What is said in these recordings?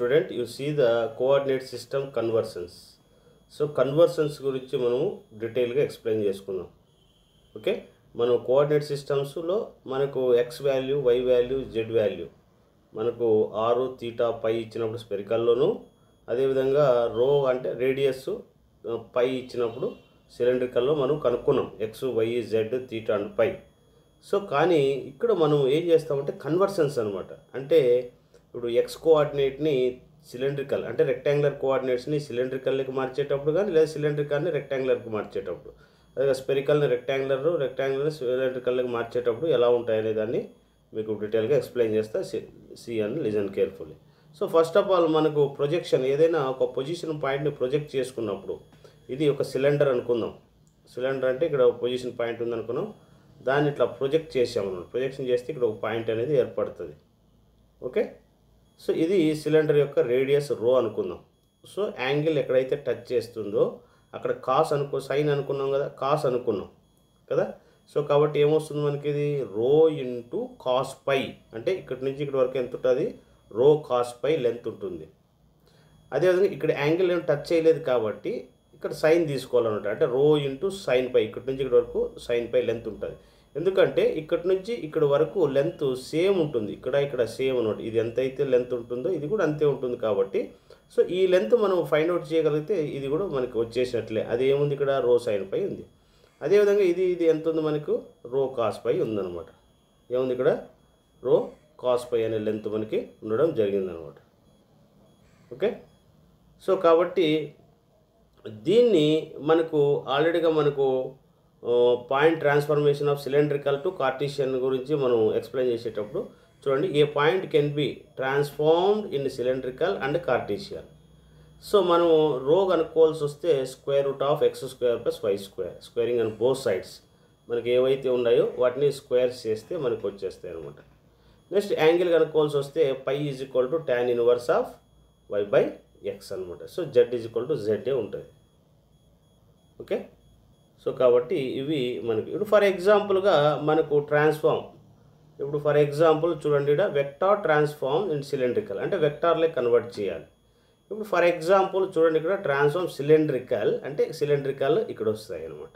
student you see the coordinate system conversions so conversions గురించి మనము డీటెయిల్గా ఎక్స్ప్లెయిన్ చేసుకుందాం ఓకే మనం కోఆర్డినేట్ సిస్టమ్స్లో మనకు X value Y value Z value మనకు ఆరు తీటా పై ఇచ్చినప్పుడు స్పెరికల్లోను అదేవిధంగా రో అంటే రేడియస్ పై ఇచ్చినప్పుడు సిలిండ్రికల్లో మనం కనుక్కున్నాం X Y Z theta and phi so కానీ ఇక్కడ మనం ఏం చేస్తామంటే కన్వర్షన్స్ అనమాట అంటే ఇప్పుడు ఎక్స్ కోఆర్డినేట్ని సిలిండ్రికల్ అంటే రెక్టాంగులర్ కోఆర్డినేట్స్ని సిలిండ్రికల్కి మార్చేటప్పుడు కానీ లేదా సిలిండ్రికల్ని రెక్టాంగులర్కి మార్చేటప్పుడు అదే స్పెరికల్ని రెక్టాంగులర్ రెక్టాంగులర్ సిలిండ్రికల్కి మార్చేటప్పుడు ఎలా ఉంటాయనే దాన్ని మీకు డీటెయిల్గా ఎక్స్ప్లెయిన్ చేస్తా see and listen carefully so first of all మనకు ప్రొజెక్షన్ ఏదైనా ఒక పొజిషన్ పాయింట్ని ప్రొజెక్ట్ చేసుకున్నప్పుడు ఇది ఒక సిలిండర్ అనుకుందాం సిలిండర్ అంటే ఇక్కడ పొజిషన్ పాయింట్ ఉంది అనుకున్నాం దాన్ని ఇట్లా ప్రొజెక్ట్ చేసామన్నమాట ప్రొజెక్షన్ చేస్తే ఇక్కడ ఒక పాయింట్ అనేది ఏర్పడుతుంది ఓకే సో ఇది సిలిండర్ యొక్క రేడియస్ రో అనుకుందాం సో యాంగిల్ ఎక్కడైతే టచ్ చేస్తుందో అక్కడ కాస్ అనుకో సైన్ అనుకున్నాం కదా కాస్ అనుకున్నాం కదా సో కాబట్టి ఏమొస్తుంది మనకి ఇది రో ఇంటూ కాస్ పై అంటే ఇక్కడి నుంచి ఇక్కడ వరకు ఎంత ఉంటుంది రో కాస్ పై లెంత్ ఉంటుంది అదేవిధంగా ఇక్కడ యాంగిల్ ఏం టచ్ చేయలేదు కాబట్టి ఇక్కడ సైన్ తీసుకోవాలన్నమాట అంటే రో ఇంటూ సైన్ పై ఇక్కడి నుంచి ఇక్కడ వరకు సైన్ పై లెంత్ ఉంటుంది ఎందుకంటే ఇక్కడి నుంచి ఇక్కడ వరకు లెంత్ సేమ్ ఉంటుంది ఇక్కడ ఇక్కడ సేమ్ అనమాట ఇది ఎంత అయితే లెంత్ ఉంటుందో ఇది కూడా అంతే ఉంటుంది కాబట్టి సో ఈ లెంత్ మనం ఫైండ్ అవుట్ చేయగలిగితే ఇది కూడా మనకి వచ్చేసినట్లే అది ఏముంది ఇక్కడ రో సైన్ పై ఉంది అదేవిధంగా ఇది ఇది ఎంత ఉంది మనకు రో కాస్ పై ఉందన్నమాట ఏముంది ఇక్కడ రో కాస్ పై అనే లెంత్ మనకి ఉండడం జరిగిందనమాట ఓకే సో కాబట్టి దీన్ని మనకు ఆల్రెడీగా మనకు point transformation of cylindrical to Cartesian గురించి మనం ఎక్స్ప్లెయిన్ చేసేటప్పుడు చూడండి a point can be transformed in cylindrical and Cartesian so మనం రో కనుక్కోవాల్సి వస్తే square root of X square plus Y square squaring and both sides మనకి ఏవైతే ఉన్నాయో వాటిని స్క్వేర్స్ చేస్తే మనకు వచ్చేస్తాయి అనమాట నెక్స్ట్ యాంగిల్ కనుక్కోవాల్సి వస్తే phi is equal to tan inverse of Y by X అనమాట so Z is equal to Z ఉంటుంది ఓకే సో కాబట్టి ఇవి మనకి ఇప్పుడు ఫర్ ఎగ్జాంపుల్గా మనకు ట్రాన్స్ఫార్మ్ ఇప్పుడు ఫర్ ఎగ్జాంపుల్ చూడండి ఇక్కడ వెక్టార్ ట్రాన్స్ఫార్మ్ ఇన్ సిలిండ్రికల్ అంటే వెక్టార్లే కన్వర్ట్ చేయాలి ఇప్పుడు ఫర్ ఎగ్జాంపుల్ చూడండి ఇక్కడ ట్రాన్స్ఫార్మ్ సిలిండ్రికల్ అంటే సిలిండ్రికల్ ఇక్కడ వస్తాయి అనమాట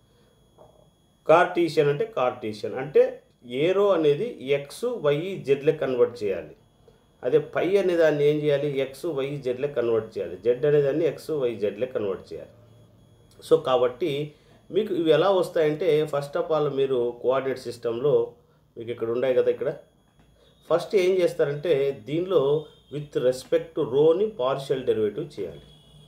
కార్టీషియన్ అంటే కార్టీషియన్ అంటే ఏరో అనేది ఎక్స్ వై జెడ్లే కన్వర్ట్ చేయాలి అదే పై అనే దాన్ని ఏం చేయాలి ఎక్స్ వై జెడ్లే కన్వర్ట్ చేయాలి జెడ్ అనే దాన్ని ఎక్స్ వై జెడ్లే కన్వర్ట్ చేయాలి సో కాబట్టి మీకు ఇవి ఎలా వస్తాయంటే ఫస్ట్ ఆఫ్ ఆల్ మీరు కోఆర్డినేట్ సిస్టంలో మీకు ఇక్కడ ఉన్నాయి కదా ఇక్కడ ఫస్ట్ ఏం చేస్తారంటే దీనిలో విత్ రెస్పెక్ట్ టు రోని పార్షియల్ డెరివేటివ్ చేయాలి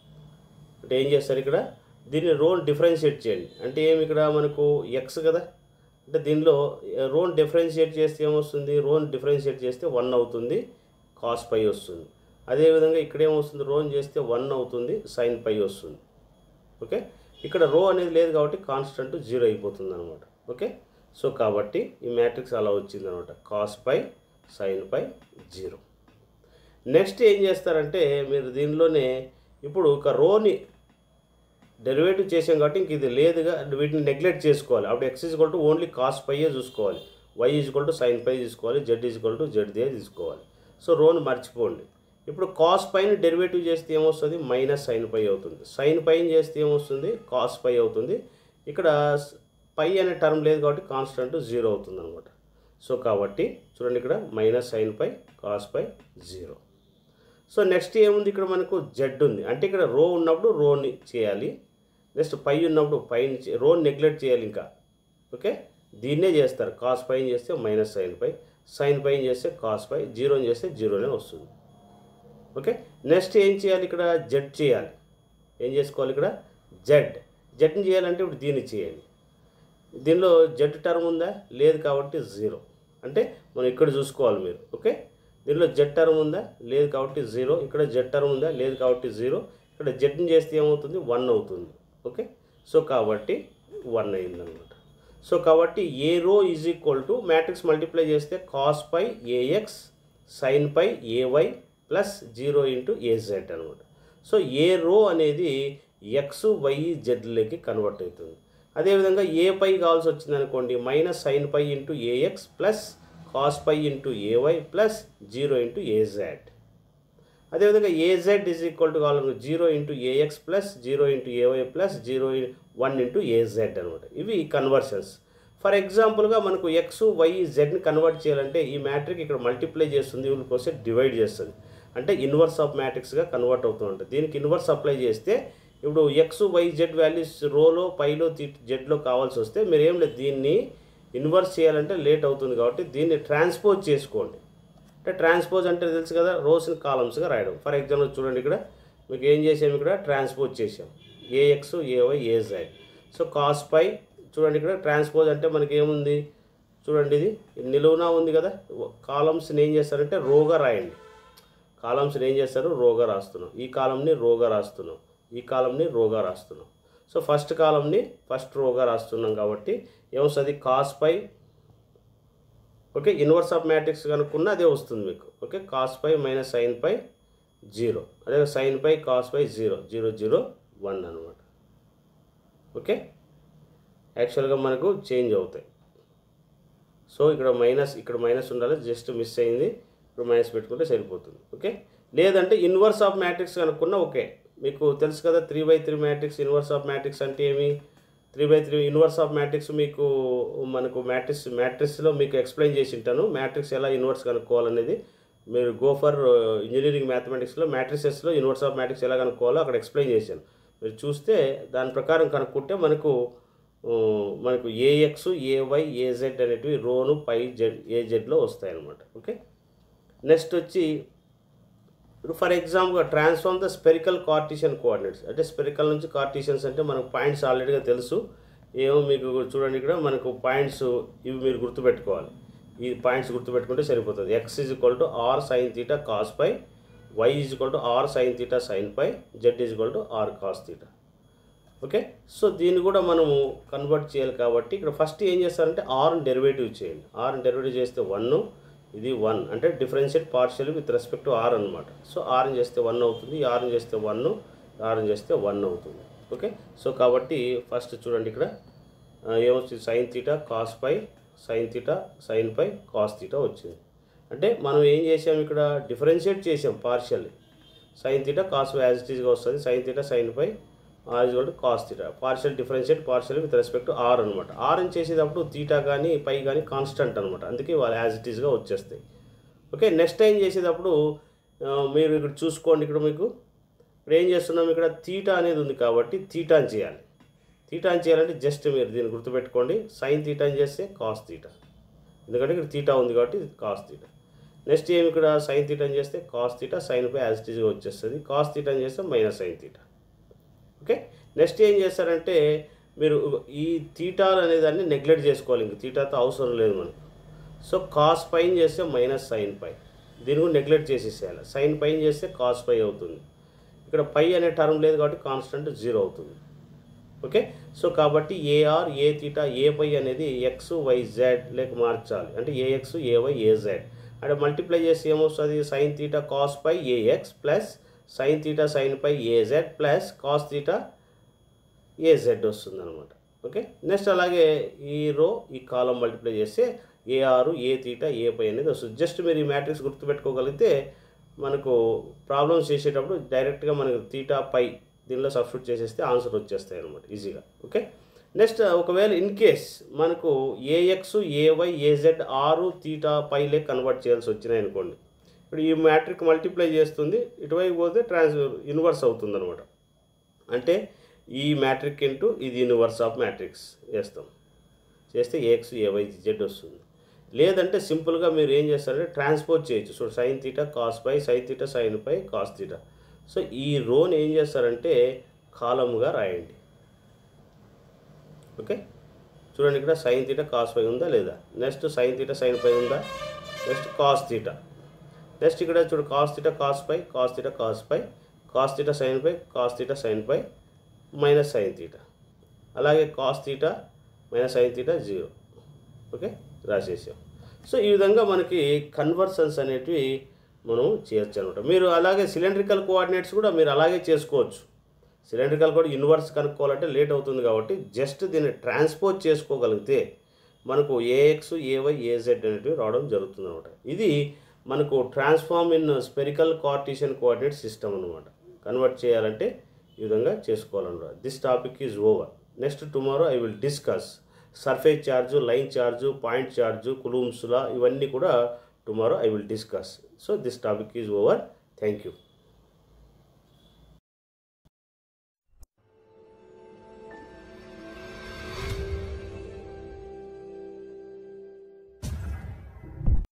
అంటే ఏం చేస్తారు ఇక్కడ దీన్ని రోన్ డిఫరెన్షియేట్ చేయండి అంటే ఏమి ఇక్కడ మనకు ఎక్స్ కదా అంటే దీనిలో రోన్ డిఫరెన్షియేట్ చేస్తే ఏమొస్తుంది రోన్ డిఫరెన్షియేట్ చేస్తే వన్ అవుతుంది కాస్ పై వస్తుంది అదేవిధంగా ఇక్కడ ఏమొస్తుంది రోన్ చేస్తే వన్ అవుతుంది సైన్ పై వస్తుంది ఓకే ఇక్కడ రో అనేది లేదు కాబట్టి కాన్స్టెంట్ జీరో అయిపోతుంది అనమాట ఓకే సో కాబట్టి ఈ మ్యాట్రిక్స్ అలా వచ్చింది అనమాట cos phi sine phi zero next ఏం చేస్తారంటే మీరు దీనిలోనే ఇప్పుడు ఒక రోని డెరివేటివ్ చేసాం కాబట్టి ఇంక ఇది లేదుగా వీటిని నెగ్లెక్ట్ చేసుకోవాలి అప్పుడు X equal to only cos పైయే చూసుకోవాలి Y equal to sine phi తీసుకోవాలి జెడ్ ఈజ్వల్ టు జెడ్ దే తీసుకోవాలి సో రోని మర్చిపోండి ఇప్పుడు కాస్ పైన డెరివేటివ్ చేస్తే ఏమొస్తుంది మైనస్ సైన్ పై అవుతుంది సైన్ పైన చేస్తే ఏమొస్తుంది కాస్ పై అవుతుంది ఇక్కడ పై అనే టర్మ్ లేదు కాబట్టి కాన్స్టెంట్ జీరో అవుతుంది అనమాట సో కాబట్టి చూడండి ఇక్కడ minus sine phi cos phi zero so next ఏముంది ఇక్కడ మనకు జెడ్ ఉంది అంటే ఇక్కడ రో ఉన్నప్పుడు రోని చేయాలి నెక్స్ట్ పై ఉన్నప్పుడు పైన రోని నెగ్లెక్ట్ చేయాలి ఇంకా ఓకే దీన్నే చేస్తారు కాస్ పైన చేస్తే మైనస్ సైన్ పై సైన్ పైన చేస్తే కాస్ పై జీరోని చేస్తే జీరోనే వస్తుంది ఓకే నెక్స్ట్ ఏం చేయాలి ఇక్కడ జెడ్ చేయాలి ఏం చేసుకోవాలి ఇక్కడ జెడ్ జెడ్ని చేయాలంటే ఇప్పుడు దీన్ని చేయాలి దీనిలో జెడ్ టర్మ్ ఉందా లేదు కాబట్టి జీరో అంటే మనం ఇక్కడ చూసుకోవాలి మీరు ఓకే దీనిలో జెడ్ టర్మ్ ఉందా లేదు కాబట్టి జీరో ఇక్కడ జెడ్ టర్మ్ ఉందా లేదు కాబట్టి జీరో ఇక్కడ జెడ్ని చేస్తే ఏమవుతుంది వన్ అవుతుంది ఓకే సో కాబట్టి వన్ అయిందనమాట సో కాబట్టి A rho is equal to matrix multiply చేస్తే cos phi A X sine phi A Y plus zero into A Z అనమాట సో ఏ రో అనేది ఎక్స్ వై జెడ్లకి కన్వర్ట్ అవుతుంది అదేవిధంగా ఏ పై కావాల్సి వచ్చింది అనుకోండి minus sine phi into A X plus cos phi into A Y plus zero into A Z అదేవిధంగా A Z is equal to కావాలి zero into A X plus zero into A Y plus zero one into A Z అనమాట ఇవి conversions for ఎగ్జాంపుల్గా మనకు X why జెడ్ని convert చేయాలంటే ఈ matric ఇక్కడ multiply చేస్తుంది వీళ్ళకి వస్తే డివైడ్ చేస్తుంది అంటే ఇన్వర్స్ ఆఫ్ మ్యాట్రిక్స్గా కన్వర్ట్ అవుతూ ఉంటుంది దీనికి ఇన్వర్స్ అప్లై చేస్తే ఇప్పుడు ఎక్స్ వై జెడ్ వాల్యూస్ రోలో పైలో జెడ్లో కావాల్సి వస్తే మీరు ఏం లేదు దీన్ని ఇన్వర్స్ చేయాలంటే లేట్ అవుతుంది కాబట్టి దీన్ని ట్రాన్స్పోజ్ చేసుకోండి అంటే ట్రాన్స్పోజ్ అంటే తెలుసు కదా రోస్ని కాలమ్స్గా రాయడం ఫర్ ఎగ్జాంపుల్ చూడండి ఇక్కడ మీకు ఏం చేసాము ఇక్కడ ట్రాన్స్పోజ్ చేసాం A X A Y A Z so cos phi చూడండి ఇక్కడ ట్రాన్స్పోజ్ అంటే మనకి ఏముంది చూడండి ఇది నిలువునా ఉంది కదా కాలమ్స్ని ఏం చేస్తారంటే రోగా రాయండి కాలమ్స్ని ఏం చేస్తారు రోగా రాస్తున్నాం ఈ కాలంని రోగా రాస్తున్నాం ఈ కాలంని రోగా రాస్తున్నాం సో ఫస్ట్ కాలంని ఫస్ట్ రోగా రాస్తున్నాం కాబట్టి ఏమొస్తుంది cos phi okay inverse of matrix కనుక్కున్న అదే వస్తుంది మీకు okay cos phi minus sine phi zero అదే sine phi cos phi zero zero zero one అనమాట ఓకే యాక్చువల్గా మనకు చేంజ్ అవుతాయి సో ఇక్కడ మైనస్ ఇక్కడ మైనస్ ఉండాలి జస్ట్ మిస్ అయింది ఇప్పుడు మైనస్ పెట్టుకుంటే సరిపోతుంది ఓకే లేదంటే ఇన్వర్స్ ఆఫ్ మ్యాట్రిక్స్ కనుక్కున్నా ఓకే మీకు తెలుసు కదా three by three matrix inverse of matrix అంటే ఏమి three by three inverse of matrix మీకు మనకు మ్యాట్రిక్స్ మ్యాట్రిక్స్లో మీకు ఎక్స్ప్లెయిన్ చేసి ఉంటాను మ్యాట్రిక్స్ ఎలా ఇన్వర్స్ కనుక్కోవాలనేది మీరు గో ఫర్ ఇంజనీరింగ్ మ్యాథమెటిక్స్లో మ్యాట్రిసెస్లో ఇన్వర్స్ ఆఫ్ మ్యాట్రిక్స్ ఎలా కనుక్కోవాలో అక్కడ ఎక్స్ప్లెయిన్ చేశాను మీరు చూస్తే దాని ప్రకారం కనుక్కుంటే మనకు ఆ, మనకు ఏఎక్స్ ఏవై ఏజెడ్ అనేటివి రోను పై జెడ్ ఏజెడ్లో వస్తాయి అన్నమాట ఓకే నెక్స్ట్ వచ్చి ఇప్పుడు for example transform the spherical Cartesian coordinates అంటే స్పెరికల్ నుంచి కార్టీషియన్స్ అంటే మనకు పాయింట్స్ ఆల్రెడీగా తెలుసు ఏమో మీకు చూడండి ఇక్కడ మనకు పాయింట్స్ ఇవి మీరు గుర్తుపెట్టుకోవాలి ఈ పాయింట్స్ గుర్తుపెట్టుకుంటే సరిపోతుంది X is equal to R sine theta cos phi Y is equal to R sine theta sine phi Z is equal to R cos theta okay so దీన్ని కూడా మనము కన్వర్ట్ చేయాలి కాబట్టి ఇక్కడ ఫస్ట్ ఏం చేస్తారంటే ఆర్ని డెరివేటివ్ చేయండి ఆర్ని డెరివేటివ్ చేస్తే వన్ ఇది వన్ అంటే differentiate partial with respect to R అనమాట సో ఆర్ని చేస్తే వన్ అవుతుంది ఈ ఆర్ని చేస్తే వన్ ఆర్ని చేస్తే వన్ అవుతుంది ఓకే సో కాబట్టి ఫస్ట్ చూడండి ఇక్కడ ఆ, ఏమొచ్చింది sine theta cos phi sine theta sine phi cos theta వచ్చింది అంటే మనం ఏం చేసాం ఇక్కడ డిఫరెన్షియేట్ చేసాం partial sine theta cos as it ఈస్గా వస్తుంది sine theta sine phi R is cos theta partial differentiate partial with respect to R అనమాట ఆర్ అని చేసేటప్పుడు తీటా కానీ పై కానీ కాన్స్టెంట్ అనమాట అందుకే వాళ్ళు యాజ్ ఇట్ ఈస్గా వచ్చేస్తాయి ఓకే నెక్స్ట్ టైం చేసేటప్పుడు ఆ, మీరు ఇక్కడ చూసుకోండి ఇక్కడ మీకు ఇప్పుడు ఏం చేస్తున్నాం ఇక్కడ తీటా అనేది ఉంది కాబట్టి తీటా అని చేయాలి తీటా అని చేయాలంటే జస్ట్ మీరు దీన్ని గుర్తుపెట్టుకోండి సైన్ తీటా అని చేస్తే కాస్ తీటా ఎందుకంటే ఇక్కడ తీటా ఉంది కాబట్టి ఇది కాస్ తీటా నెక్స్ట్ ఏమి ఇక్కడ సైన్ తీటా అని చేస్తే cos theta sine phi as it ఈస్గా వచ్చేస్తుంది కాస్ తీటా అని చేస్తే minus sine theta okay next ఏం చేస్తారంటే మీరు ఈ తీటాలు అనే దాన్ని నెగ్లెక్ట్ చేసుకోవాలి ఇంక తీటాతో అవసరం లేదు మనకు సో కాస్ పైన చేస్తే మైనస్ సైన్ పై దీన్ని కూడా నెగ్లెక్ట్ చేసేసేయాలి సైన్ పైన చేస్తే కాస్ పై అవుతుంది ఇక్కడ పై అనే టర్మ్ లేదు కాబట్టి కాన్స్టెంట్ జీరో అవుతుంది ఓకే సో కాబట్టి A R A theta A phi అనేది ఎక్స్ వై జెడ్ లేక మార్చాలి అంటే ఏఎక్స్ ఏవై ఏజెడ్ అంటే మల్టిప్లై చేసి ఏమొస్తుంది sine theta cos phi A X plus sine theta sine phi A Z plus cos theta A Z వస్తుంది అనమాట ఓకే నెక్స్ట్ అలాగే ఈ రో ఈ కాలం మల్టిప్లై చేస్తే A R A theta A phi అనేది వస్తుంది జస్ట్ మీరు ఈ మ్యాట్రిక్స్ గుర్తుపెట్టుకోగలిగితే మనకు ప్రాబ్లమ్స్ చేసేటప్పుడు డైరెక్ట్గా మనకు తీటా పై దీనిలో సబ్స్టిట్యూట్ చేసేస్తే ఆన్సర్ వచ్చేస్తాయి అనమాట ఈజీగా ఓకే నెక్స్ట్ ఒకవేళ ఇన్ కేస్ మనకు A X A Y A Z R theta పైలే కన్వర్ట్ చేయాల్సి వచ్చినాయి అనుకోండి ఇప్పుడు ఈ మ్యాట్రిక్ మల్టిప్లై చేస్తుంది ఇటువైపు పోతే ట్రాన్స్ ఇన్వర్స్ అవుతుంది అనమాట అంటే ఈ మ్యాట్రిక్ ఇంటూ ఇది ఇన్వర్స్ ఆఫ్ మ్యాట్రిక్స్ వేస్తాం చేస్తే ఏఎక్స్ ఏవై జెడ్ వస్తుంది లేదంటే సింపుల్గా మీరు ఏం చేస్తారంటే ట్రాన్స్పోజ్ చేయొచ్చు so sine theta cos phi sine theta sine phi cos theta so ఈ రోని ఏం చేస్తారంటే కాలమ్గా రాయండి ఓకే చూడండి ఇక్కడ సైన్ తీటా కాస్ పై ఉందా లేదా next sine theta sine phi ఉందా నెక్స్ట్ కాస్ తీటా నెక్స్ట్ ఇక్కడ చూడు cos theta cos phi cos theta cos phi cos theta sine phi cos theta sine phi minus sine theta అలాగే cos theta minus sine theta zero okay రాసేసాం సో ఈ విధంగా మనకి కన్వర్సన్స్ అనేటివి మనం చేయొచ్చు అనమాట మీరు అలాగే సిలిండ్రికల్ కోఆర్డినేట్స్ కూడా మీరు అలాగే చేసుకోవచ్చు సిలిండ్రికల్ కూడా ఇన్వర్స్ కనుక్కోవాలంటే లేట్ అవుతుంది కాబట్టి జస్ట్ దీన్ని ట్రాన్స్పోజ్ చేసుకోగలిగితే మనకు ఏఎక్స్ ఏవై ఏజెడ్ అనేటివి రావడం జరుగుతుంది అనమాట ఇది మనకు transform in spherical Cartesian coordinate system అనమాట కన్వర్ట్ చేయాలంటే ఈ విధంగా చేసుకోవాలన్నమాట this topic is over next tomorrow I will discuss surface charge line charge point charge కులూమ్స్లా ఇవన్నీ కూడా tomorrow I will discuss so this topic is over thank you